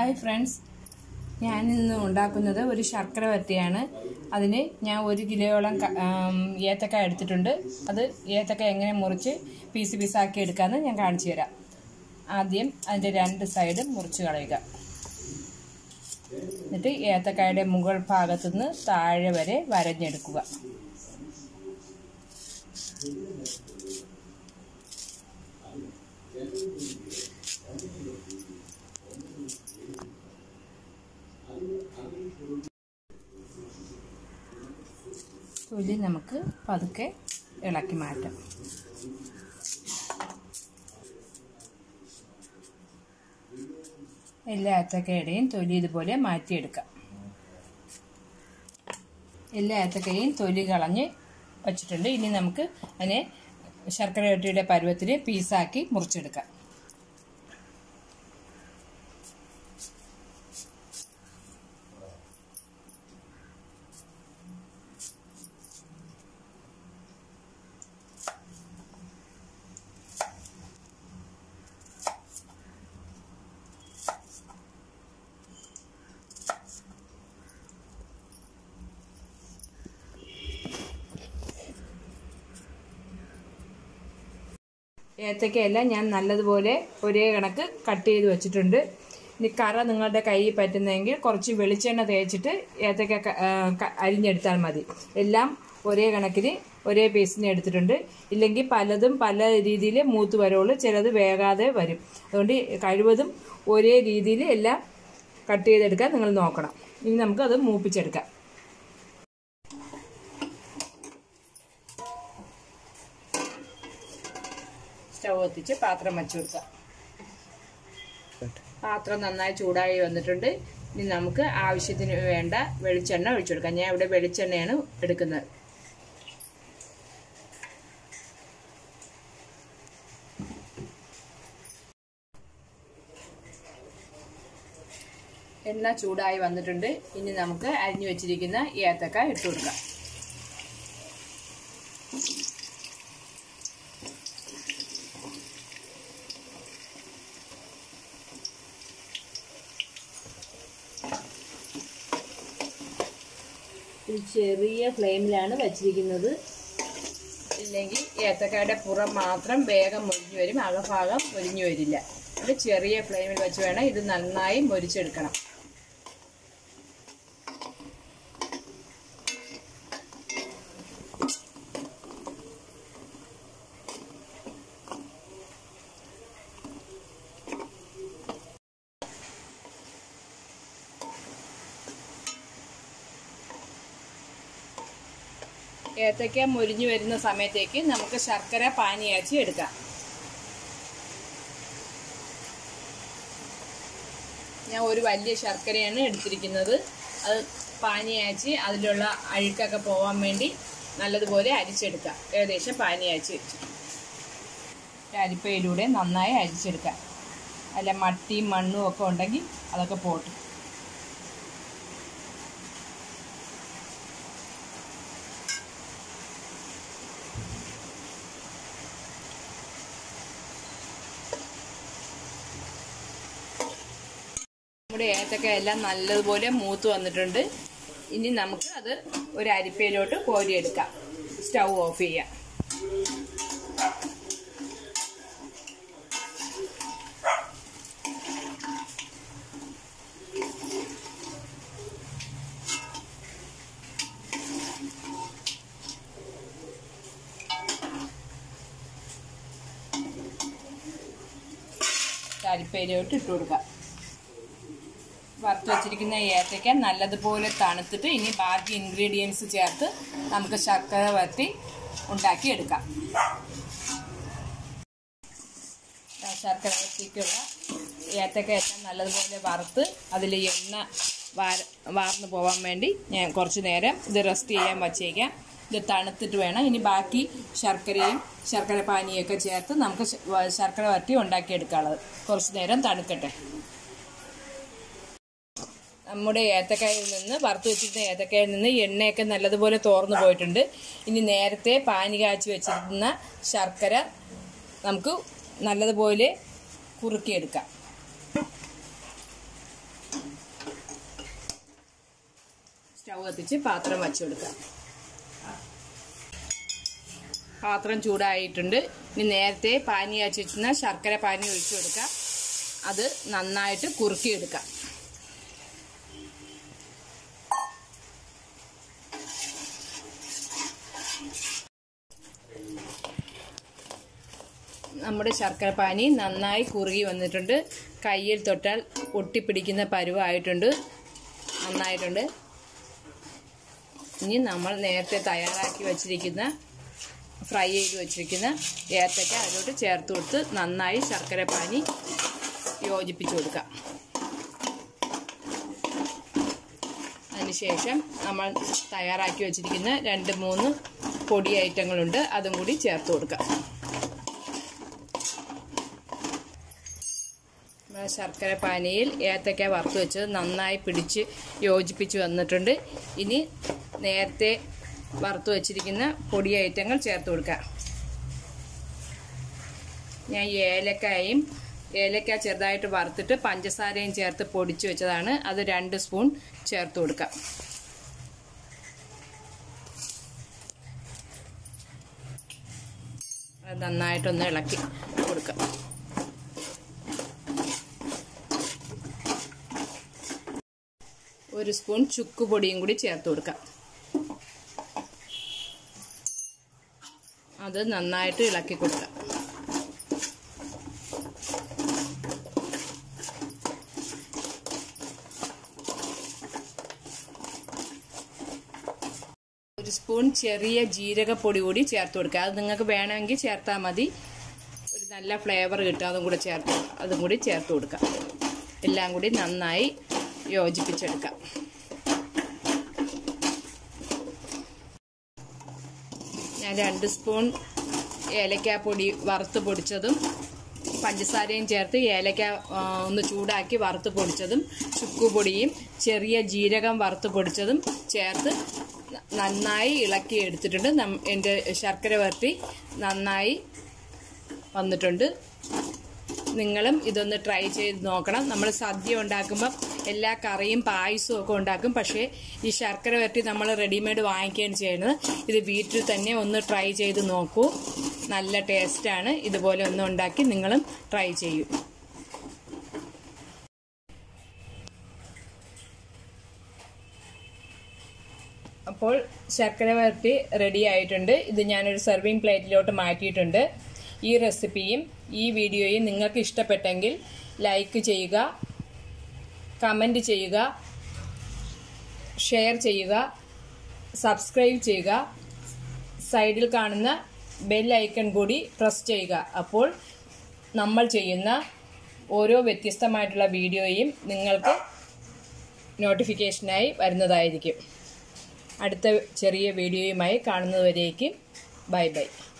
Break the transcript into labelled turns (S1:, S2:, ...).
S1: hi friends ഞാൻ ഇന്ന് ഉണ്ടാക്കുന്നത് ഒരു ശർക്കര വരട്ടിയാണ് അതിന് ഞാൻ ഒരു കിലോയോളം ക- ആം, ഏത്തക്ക എടുത്തിട്ടുണ്ട് അത് ഏത്തക്ക എങ്ങനെ മുറിച്ച് പീസ് പീസാക്കി എടുക്കാമെന്ന് ഞാൻ കാണിച്ചു തരാം ആദ്യം അതിൻ്റെ രണ്ട് സൈഡ് മുറിച്ച് കളയുക എന്നിട്ട് ഏത്തക്കായുടെ മുകൾ ഭാഗത്തുനിന്ന് താഴെ വരെ വരഞ്ഞെടുക്കുക തൊലി നമുക്ക് പതുക്കെ ഇളക്കി മാറ്റാം എല്ലാ ഏത്തക്കയുടെയും തൊലി ഇതുപോലെ മാറ്റിയെടുക്കാം എല്ലാ ഏത്തക്കയും തൊലി കളഞ്ഞ് വച്ചിട്ടുണ്ട് ഇനി നമുക്ക് അതിനെ ശർക്കര വരട്ടിയുടെ പരുവത്തിൽ പീസാക്കി മുറിച്ചെടുക്കാം ഏത്തക്കയെല്ലാം ഞാൻ നല്ലതുപോലെ ഒരേ കണക്ക് കട്ട് ചെയ്ത് വെച്ചിട്ടുണ്ട് ഇനി കറ നിങ്ങളുടെ കയ്യിൽ പറ്റുന്നെങ്കിൽ കുറച്ച് വെളിച്ചെണ്ണ തേച്ചിട്ട് ഏത്തക്ക ക- ആ, ക- അരിഞ്ഞെടുത്താൽ മതി എല്ലാം ഒരേ കണക്കിന് ഒരേ പീസിന് എടുത്തിട്ടുണ്ട് ഇല്ലെങ്കിൽ പലതും പല രീതിയിൽ മൂത്ത് വരുള്ളൂ ചിലത് വേകാതെ വരും അതുകൊണ്ട് കഴിവതും ഒരേ രീതിയിൽ എല്ലാം കട്ട് ചെയ്തെടുക്കാൻ നിങ്ങൾ നോക്കണം ഇനി നമുക്കത് മൂപ്പിച്ചെടുക്കാം സ്റ്റൗ കത്തിച്ച് പാത്രം വെച്ച് കൊടുക്കാം പാത്രം നന്നായി ചൂടായി വന്നിട്ടുണ്ട് ഇനി നമുക്ക് ആവശ്യത്തിന് വേണ്ട വെളിച്ചെണ്ണ ഒഴിച്ചു കൊടുക്കാം ഞാൻ ഇവിടെ വെളിച്ചെണ്ണയാണ് എടുക്കുന്നത് എണ്ണ ചൂടായി വന്നിട്ടുണ്ട് ഇനി നമുക്ക് അരിഞ്ഞു വെച്ചിരിക്കുന്ന ഏത്തക്ക ഇട്ട് കൊടുക്കാം ഒരു ചെറിയ ഫ്ലെയിമിലാണ് വച്ചിരിക്കുന്നത് ഇല്ലെങ്കിൽ ഏത്തക്കായുടെ പുറം മാത്രം വേഗം മൊരിഞ്ഞു വരും അകഭാഗം മൊരിഞ്ഞു വരില്ല ഒരു ചെറിയ ഫ്ലെയിമിൽ വെച്ച് വേണം ഇത് നന്നായി മൊരിച്ചെടുക്കണം ഏത്തയ്ക്ക മുരിഞ്ഞു വരുന്ന സമയത്തേക്ക് നമുക്ക് ശർക്കര പാനിയാച്ചി എടുക്കാം ഞാൻ ഒരു വലിയ ശർക്കരയാണ് എടുത്തിരിക്കുന്നത് അത് പാനിയാച്ചി അതിലുള്ള അഴുക്കൊക്കെ പോകാൻ വേണ്ടി നല്ലതുപോലെ അരിച്ചെടുക്കാം ഏകദേശം പാനിയാച്ചി വെച്ചു അരിപ്പയിലൂടെ നന്നായി അരിച്ചെടുക്കാം അല്ല മട്ടിയും മണ്ണും ഒക്കെ ഉണ്ടെങ്കിൽ അതൊക്കെ പോട്ടെ നമ്മുടെ ഏത്തക്ക എല്ലാം നല്ലതുപോലെ മൂത്ത് വന്നിട്ടുണ്ട് ഇനി നമുക്ക് അത് ഒരു അരിപ്പയിലോട്ട് കോരിയെടുക്കാം സ്റ്റൗ ഓഫ് ചെയ്യാം അരിപ്പയിലോട്ട് ഇട്ട് കൊടുക്കാം വറുത്ത് വെച്ചിരിക്കുന്ന ഏത്തയ്ക്ക നല്ലതുപോലെ തണുത്തിട്ട് ഇനി ബാക്കി ഇൻഗ്രീഡിയൻസ് ചേർത്ത് നമുക്ക് ശർക്കര വരട്ടി ഉണ്ടാക്കി എടുക്കാം ആ ശർക്കര വരട്ടിക്കുള്ള ഏത്തക്ക എല്ലാം നല്ലതുപോലെ വറുത്ത് അതിൽ എണ്ണ വാര വാർന്നു പോകാൻ വേണ്ടി ഞാൻ കുറച്ച് നേരം ഇത് റെസ്റ്റ് ചെയ്യാൻ വച്ചേക്കാം ഇത് തണുത്തിട്ട് വേണം ഇനി ബാക്കി ശർക്കരയും ശർക്കര പാനിയൊക്കെ ചേർത്ത് നമുക്ക് ശ- വ- ശർക്കര വരട്ടി ഉണ്ടാക്കിയെടുക്കാനുള്ളത് കുറച്ച് നേരം തണുക്കട്ടെ നമ്മുടെ ഏത്തക്കായിൽ നിന്ന് വറുത്ത് വെച്ചിരുന്ന ഏത്തക്കായിൽ നിന്ന് എണ്ണയൊക്കെ നല്ലതുപോലെ തോർന്നു പോയിട്ടുണ്ട് ഇനി നേരത്തെ പാനി കാച്ചി വെച്ചിരുന്ന ശർക്കര നമുക്ക് നല്ലതുപോലെ കുറുക്കിയെടുക്കാം സ്റ്റൗ കത്തിച്ച് പാത്രം വച്ചു കൊടുക്കാം പാത്രം ചൂടായിട്ടുണ്ട് ഇനി നേരത്തെ പാനി കാച്ചി വെച്ചിരുന്ന ശർക്കര പാനി ഒഴിച്ചു കൊടുക്കാം അത് നന്നായിട്ട് കുറുക്കിയെടുക്കാം നമ്മുടെ ശർക്കര പാനി നന്നായി കുറുകി വന്നിട്ടുണ്ട് കയ്യിൽ തൊട്ടാൽ ഒട്ടിപ്പിടിക്കുന്ന പരുവായിട്ടുണ്ട് നന്നായിട്ടുണ്ട് ഇനി നമ്മൾ നേരത്തെ തയ്യാറാക്കി വച്ചിരിക്കുന്ന ഫ്രൈ ചെയ്ത് വെച്ചിരിക്കുന്ന ഏത്തക്ക അതിലോട്ട് ചേർത്ത് കൊടുത്ത് നന്നായി ശർക്കര പാനി യോജിപ്പിച്ച് കൊടുക്കാം അതിനുശേഷം നമ്മൾ തയ്യാറാക്കി വെച്ചിരിക്കുന്ന രണ്ട് മൂന്ന് പൊടി ഐറ്റങ്ങളുണ്ട് അതും കൂടി ചേർത്ത് കൊടുക്കാം ശർക്കര പാനിയിൽ ഏത്തക്ക വറുത്ത് വെച്ച് നന്നായി പിടിച്ച് യോജിപ്പിച്ച് വന്നിട്ടുണ്ട് ഇനി നേരത്തെ വറുത്ത് വെച്ചിരിക്കുന്ന പൊടി ഐറ്റങ്ങൾ ചേർത്ത് കൊടുക്കാം ഞാൻ ഏലക്കായും ഏലക്ക ചെറുതായിട്ട് വറുത്തിട്ട് പഞ്ചസാരയും ചേർത്ത് പൊടിച്ചു വെച്ചതാണ് അത് രണ്ട് സ്പൂൺ ചേർത്ത് കൊടുക്കാം അത് നന്നായിട്ടൊന്ന് ഇളക്കി കൊടുക്കാം ഒരു സ്പൂൺ ചുക്ക് പൊടിയും കൂടി ചേർത്ത് കൊടുക്കാം അത് നന്നായിട്ട് ഇളക്കി കൊടുക്കാം ഒരു സ്പൂൺ ചെറിയ ജീരകപ്പൊടി കൂടി ചേർത്ത് കൊടുക്കുക അത് നിങ്ങൾക്ക് വേണമെങ്കിൽ ചേർത്താൽ മതി ഒരു നല്ല ഫ്ലേവർ കിട്ടും അതും കൂടെ ചേർത്ത് അതും കൂടി ചേർത്ത് കൊടുക്കാം എല്ലാം കൂടി നന്നായി യോജിപ്പിച്ചെടുക്കാം ഞാൻ രണ്ട് സ്പൂൺ ഏലക്കാപ്പൊടി വറുത്ത് പൊടിച്ചതും പഞ്ചസാരയും ചേർത്ത് ഏലക്ക ഒന്ന് ചൂടാക്കി വറുത്ത് പൊടിച്ചതും ചുക്കുപൊടിയും ചെറിയ ജീരകം വറുത്ത് പൊടിച്ചതും ചേർത്ത് നന്നായി ഇളക്കി എടുത്തിട്ടുണ്ട് എൻ്റെ ശർക്കര വരട്ടി നന്നായി വന്നിട്ടുണ്ട് നിങ്ങളും ഇതൊന്ന് ട്രൈ ചെയ്ത് നോക്കണം നമ്മൾ സദ്യ ഉണ്ടാക്കുമ്പോൾ എല്ലാ കറിയും പായസവും ഒക്കെ ഉണ്ടാക്കും പക്ഷേ ഈ ശർക്കര വരട്ടി നമ്മൾ റെഡിമെയ്ഡ് വാങ്ങിക്കുകയാണ് ചെയ്യുന്നത് ഇത് വീട്ടിൽ തന്നെ ഒന്ന് ട്രൈ ചെയ്ത് നോക്കൂ നല്ല ടേസ്റ്റാണ് ഇതുപോലെ ഒന്ന് ഉണ്ടാക്കി നിങ്ങളും ട്രൈ ചെയ്യൂ അപ്പോൾ ശർക്കര വരട്ടി റെഡി ആയിട്ടുണ്ട് ഇത് ഞാനൊരു സെർവിങ് പ്ലേറ്റിലോട്ട് മാറ്റിയിട്ടുണ്ട് ഈ റെസിപ്പിയും ഈ വീഡിയോയും നിങ്ങൾക്ക് ഇഷ്ടപ്പെട്ടെങ്കിൽ ലൈക്ക് ചെയ്യുക കമൻറ്റ് ചെയ്യുക ഷെയർ ചെയ്യുക സബ്സ്ക്രൈബ് ചെയ്യുക സൈഡിൽ കാണുന്ന ബെൽ ഐക്കൺ കൂടി പ്രസ് ചെയ്യുക അപ്പോൾ നമ്മൾ ചെയ്യുന്ന ഓരോ വ്യത്യസ്തമായിട്ടുള്ള വീഡിയോയും നിങ്ങൾക്ക് നോട്ടിഫിക്കേഷനായി വരുന്നതായിരിക്കും അടുത്ത ചെറിയ വീഡിയോയുമായി കാണുന്നതുവരേക്കും ബൈ ബൈ